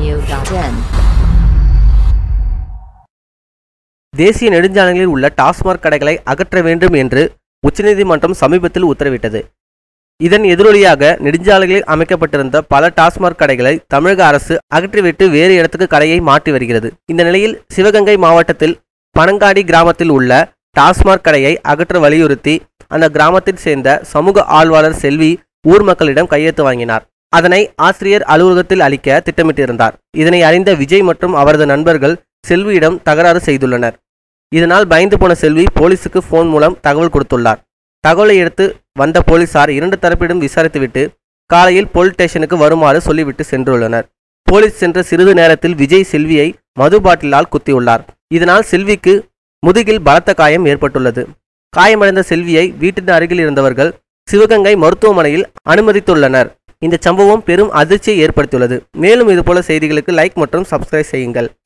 Audio.in. தேசிய நெடுஞ்சாலைகளில் உள்ள டாஸ்மாக் கடைகளை அகற்ற வேண்டும் என்று உச்சநீதிமன்றம் சமீபத்தில் உத்தரவிட்டது இதன் எதிரொலியாக நெடுஞ்சாலைகளில் அமைக்கப்பட்டிருந்த பல டாஸ்மாக் கடைகளை தமிழக அரசு அகற்றிவிட்டு வேறு இடத்துக்கு கடையை மாற்றி வருகிறது இந்த நிலையில் சிவகங்கை மாவட்டத்தில் பனங்காடி கிராமத்தில் உள்ள டாஸ்மாக் கடையை அகற்ற வலியுறுத்தி அந்த கிராமத்தைச் சேர்ந்த சமூக ஆழ்வாளர் செல்வி ஊர் மக்களிடம் கையெழுத்து வாங்கினார் அதனை ஆசிரியர் அலுவலகத்தில் அளிக்க திட்டமிட்டிருந்தார் இதனை அறிந்த விஜய் மற்றும் அவரது நண்பர்கள் செல்வியிடம் தகராறு செய்துள்ளனர் இதனால் பயந்து போன செல்வி போலீசுக்கு ஃபோன் மூலம் தகவல் கொடுத்துள்ளார் தகவலை எடுத்து வந்த போலீசார் இரண்டு தரப்பிடம் விசாரித்துவிட்டு காலையில் போலீஸ் ஸ்டேஷனுக்கு வருமாறு சொல்லிவிட்டு சென்றுள்ளனர் போலீஸ் சென்ற சிறிது நேரத்தில் விஜய் செல்வியை மது பாட்டிலால் குத்தியுள்ளார் இதனால் செல்விக்கு முதுகில் பலத்த காயம் ஏற்பட்டுள்ளது காயமடைந்த செல்வியை வீட்டின் அருகில் இருந்தவர்கள் சிவகங்கை மருத்துவமனையில் அனுமதித்துள்ளனர் இந்த சம்பவம் பெரும் அதிர்ச்சியை ஏற்படுத்தியுள்ளது மேலும் இதுபோல செய்திகளுக்கு லைக் மற்றும் சப்ஸ்கிரைப் செய்யுங்கள்